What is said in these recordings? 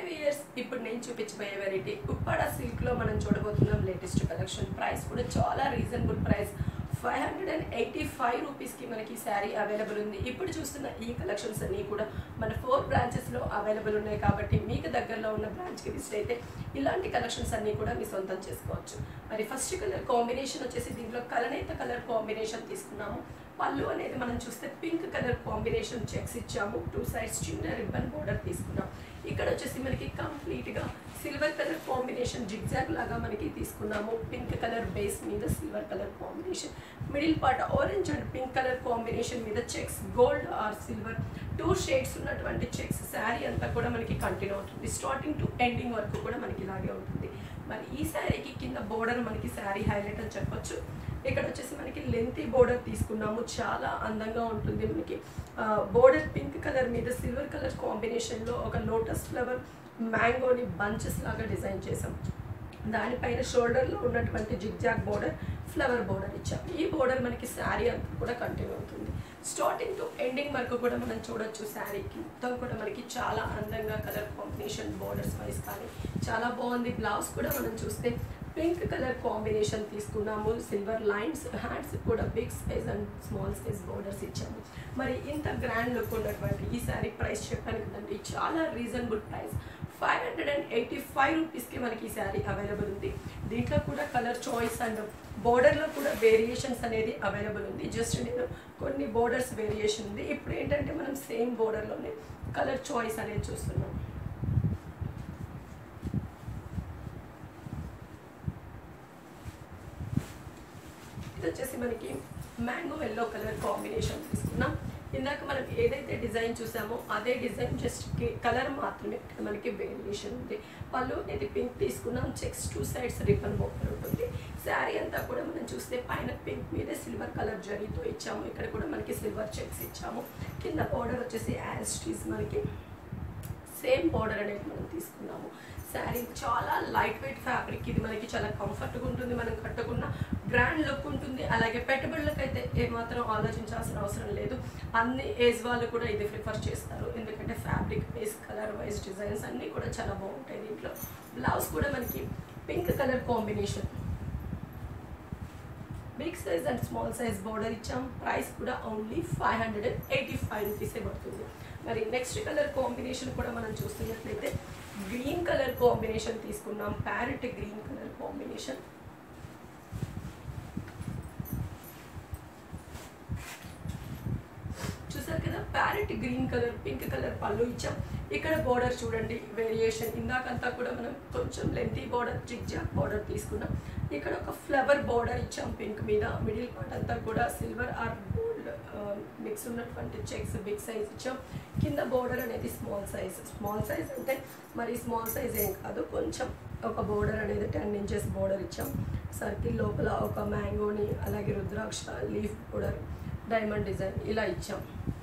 years ఇప్పుడు నేను చూపించబోయే వెరైటీ ఉప్పాడ సిల్క్లో మనం చూడబోతున్నాం లేటెస్ట్ కలెక్షన్ ప్రైస్ కూడా చాలా reasonable price five hundred and eighty five రూపీస్కి మనకి శారీ అవైలబుల్ ఉంది ఇప్పుడు చూస్తున్న ఈ కలెక్షన్స్ అన్నీ కూడా మన ఫోర్ బ్రాంచెస్లో అవైలబుల్ ఉన్నాయి కాబట్టి మీకు దగ్గరలో ఉన్న బ్రాంచ్కి విజిట్ అయితే ఇలాంటి కలెక్షన్స్ అన్నీ కూడా మీ సొంతం చేసుకోవచ్చు మరి ఫస్ట్ కలర్ కాంబినేషన్ వచ్చేసి దీంట్లో కలనేత కలర్ కాంబినేషన్ తీసుకున్నాము పళ్ళు అనేది మనం చూస్తే పింక్ కలర్ కాంబినేషన్ చెక్స్ ఇచ్చాము టూ సైడ్స్ చిన్న రిబ్బన్ బోర్డర్ తీసుకున్నాం ఇక్కడ వచ్చేసి మనకి కంప్లీట్గా సిల్వర్ కలర్ కాంబినేషన్ జిగ్జాగ్ లాగా మనకి తీసుకున్నాము పింక్ కలర్ బేస్ మీద silver colour combination middle part orange and pink colour combination మీద checks gold or silver two shades ఉన్నటువంటి చెక్స్ శారీ అంతా కూడా మనకి కంటిన్యూ అవుతుంది స్టార్టింగ్ టు ఎండింగ్ వరకు కూడా మనకి ఇలాగే ఉంటుంది మరి ఈ శారీకి కింద బోర్డర్ మనకి శారీ హైలైట్ అని చెప్పొచ్చు ఇక్కడ వచ్చేసి మనకి లెంతీ బోర్డర్ తీసుకున్నాము చాలా అందంగా ఉంటుంది మనకి బోర్డర్ పింక్ కలర్ మీద సిల్వర్ కలర్ కాంబినేషన్లో ఒక లోటస్ ఫ్లవర్ మ్యాంగోని బంచెస్ లాగా డిజైన్ చేసాం దానిపైన షోల్డర్లో ఉన్నటువంటి జిగ్జాగ్ బోర్డర్ ఫ్లవర్ బోర్డర్ ఇచ్చాం ఈ బోర్డర్ మనకి శారీ అంతా కూడా కంటిన్యూ అవుతుంది స్టార్టింగ్ టు ఎండింగ్ వరకు కూడా మనం చూడొచ్చు శారీకి మొత్తం కూడా మనకి చాలా అందంగా కలర్ కాంబినేషన్ బోర్డర్స్ వైస్ కానీ చాలా బాగుంది బ్లౌజ్ కూడా మనం చూస్తే పింక్ కలర్ కాంబినేషన్ తీసుకున్నాము సిల్వర్ లైన్స్ హ్యాండ్స్ కూడా big size and small size borders ఇచ్చాము మరి ఇంత గ్రాండ్ లుక్ ఉన్నటువంటి ఈ శారీ ప్రైస్ చెప్పాను కదండి చాలా reasonable price five hundred and eighty five రూపీస్కి మనకి ఈ శారీ అవైలబుల్ ఉంది దీంట్లో కూడా కలర్ చాయిస్ అండ్ బోర్డర్లో కూడా వేరియేషన్స్ అనేది అవైలబుల్ ఉంది జస్ట్ నేను కొన్ని బోర్డర్స్ వేరియేషన్ ఉంది ఇప్పుడు ఏంటంటే మనం సేమ్ బోర్డర్లోనే కలర్ చాయిస్ అనేది చూస్తున్నాం ఇది వచ్చేసి మనకి మ్యాంగో ఎల్లో కలర్ కాంబినేషన్ తీసుకున్నాం ఇందాక మనం ఏదైతే డిజైన్ చూసామో అదే డిజైన్ జస్ట్ కలర్ మాత్రమే ఇక్కడ మనకి వేరియేషన్ ఉంది పళ్ళు ఇది పింక్ తీసుకున్నాం checks two sides ribbon border ఉంటుంది శారీ అంతా కూడా మనం చూస్తే పైన పింక్ మీద సిల్వర్ కలర్ జరీతో ఇచ్చాము ఇక్కడ కూడా మనకి సిల్వర్ చెక్స్ ఇచ్చాము కింద బోర్డర్ వచ్చేసి యాస్టీస్ మనకి సేమ్ బోర్డర్ అనేది మనం తీసుకున్నాము శారీ చాలా లైట్ వెయిట్ ఫ్యాబ్రిక్ ఇది మనకి చాలా కంఫర్ట్గా ఉంటుంది మనం కట్టుకున్న బ్రాండ్ లుక్ ఉంటుంది అలాగే పెట్టుబడులకు అయితే ఏమాత్రం ఆలోచించాల్సిన అవసరం లేదు అన్ని ఏజ్ వాళ్ళు కూడా ఇది ప్రిఫర్ చేస్తారు ఎందుకంటే fabric wise colour wise designs అన్నీ కూడా చాలా బాగుంటాయి దీంట్లో బ్లౌజ్ కూడా మనకి pink colour combination big size and small size border ఇచ్చాం ప్రైస్ కూడా only five hundred and eighty five రూపీసే పడుతుంది మరి నెక్స్ట్ కలర్ కాంబినేషన్ కూడా మనం చూస్తున్నట్లయితే గ్రీన్ కలర్ కాంబినేషన్ తీసుకున్నాం ప్యారెట్ గ్రీన్ కలర్ కాంబినేషన్ చూసారు కదా parrot green colour pink colour పళ్ళు ఇచ్చాం ఇక్కడ బోర్డర్ చూడండి వేరియేషన్ ఇందాకంతా కూడా మనం కొంచెం లెంతీ బోర్డర్ జిగ్జాగ్ బోర్డర్ తీసుకున్నాం ఇక్కడ ఒక ఫ్లవర్ బోర్డర్ ఇచ్చాం పింక్ మీద మిడిల్ పార్ట్ అంతా కూడా సిల్వర్ ఆర్ గోల్డ్ మిక్స్ ఉన్నటువంటి చెక్స్ బిగ్ సైజ్ ఇచ్చాం కింద బోర్డర్ అనేది స్మాల్ సైజ్ స్మాల్ సైజ్ అంటే మరి స్మాల్ సైజ్ ఏం కాదు కొంచెం ఒక బోర్డర్ అనేది టెన్ ఇంచెస్ బోర్డర్ ఇచ్చాం సర్కిల్ లోపల ఒక మ్యాంగోని అలాగే rudraksha leaf border diamond design ఇలా ఇచ్చాం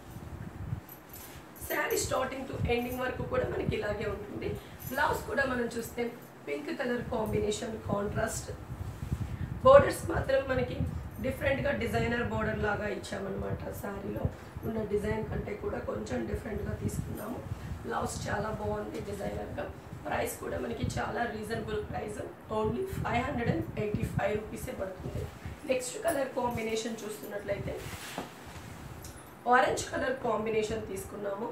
శారీ స్టార్టింగ్ టు ఎండింగ్ వరకు కూడా మనకి ఇలాగే ఉంటుంది బ్లౌజ్ కూడా మనం చూస్తే pink colour combination contrast borders మాత్రం మనకి డిఫరెంట్గా డిజైనర్ బోర్డర్ లాగా ఇచ్చామన్నమాట శారీలో ఉన్న డిజైన్ కంటే కూడా కొంచెం డిఫరెంట్గా తీసుకున్నాము బ్లౌజ్ చాలా బాగుంది డిజైనర్గా ప్రైస్ కూడా మనకి చాలా reasonable price only five hundred and eighty five రూపీసే పడుతుంది నెక్స్ట్ కలర్ కాంబినేషన్ చూస్తున్నట్లయితే ఆరెంజ్ కలర్ కాంబినేషన్ తీసుకున్నాము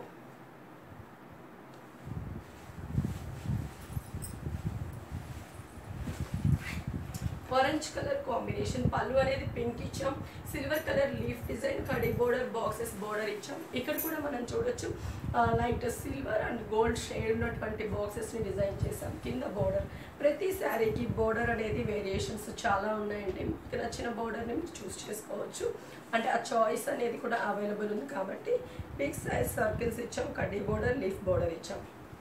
ఆరెంజ్ కలర్ కాంబినేషన్ పళ్ళు అనేది పింక్ ఇచ్చాం సిల్వర్ కలర్ లీఫ్ డిజైన్ కడి బోర్డర్ బాక్సెస్ బోర్డర్ ఇచ్చాం ఇక్కడ కూడా మనం చూడొచ్చు light silver and gold shade ఉన్నటువంటి బాక్సెస్ని డిజైన్ చేసాం కింద బోర్డర్ ప్రతి శారీకి బోర్డర్ అనేది వేరియేషన్స్ చాలా ఉన్నాయండి మీకు నచ్చిన బోర్డర్ని మీరు చూస్ చేసుకోవచ్చు అంటే ఆ చాయిస్ అనేది కూడా అవైలబుల్ ఉంది కాబట్టి బిగ్ సైజ్ సర్కిల్స్ ఇచ్చాం కడ్డీ బోర్డర్ లీఫ్ బోర్డర్ ఇచ్చాం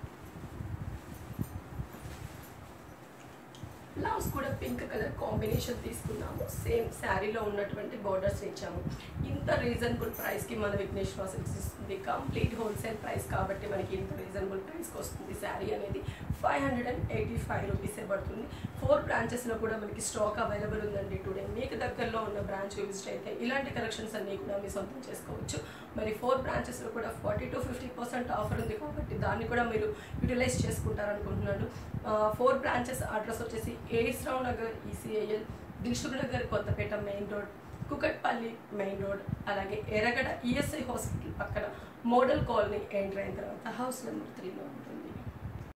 బ్లౌజ్ కూడా పింక్ కలర్ కాంబినేషన్ తీసుకున్నాము సేమ్ శారీలో ఉన్నటువంటి బోర్డర్స్ ఇచ్చాము ఇంత రీజనబుల్ ప్రైస్కి మన విఘ్నేశ్వర సిల్క్స్ ఇస్తుంది కంప్లీట్ హోల్సేల్ ప్రైస్ కాబట్టి మనకి ఇంత రీజనబుల్ ప్రైస్కి వస్తుంది శారీ అనేది five hundred and eighty five రూపీసే పడుతుంది ఫోర్ బ్రాంచెస్లో కూడా మనకి స్టాక్ అవైలబుల్ ఉందండి టుడే మీకు దగ్గరలో ఉన్న బ్రాంచ్ విజిట్ అయితే ఇలాంటి కలెక్షన్స్ అన్నీ కూడా మీ సొంతం చేసుకోవచ్చు మరి ఫోర్ బ్రాంచెస్లో కూడా forty to fifty percent offer ఉంది కాబట్టి దాన్ని కూడా మీరు యూటిలైజ్ చేసుకుంటారనుకుంటున్నాను ఫోర్ బ్రాంచెస్ అడ్రస్ వచ్చేసి A S Rao Nagar ECIL Dilsukh Nagar Kothapet main road Kukatpally main road అలాగే ఎర్రగడ ఈఎస్ఐ హాస్పిటల్ పక్కన మోడల్ కాలనీ ఎంటర్ అయిన తర్వాత హౌస్ నెంబర్ త్రీలో ఉంటుంది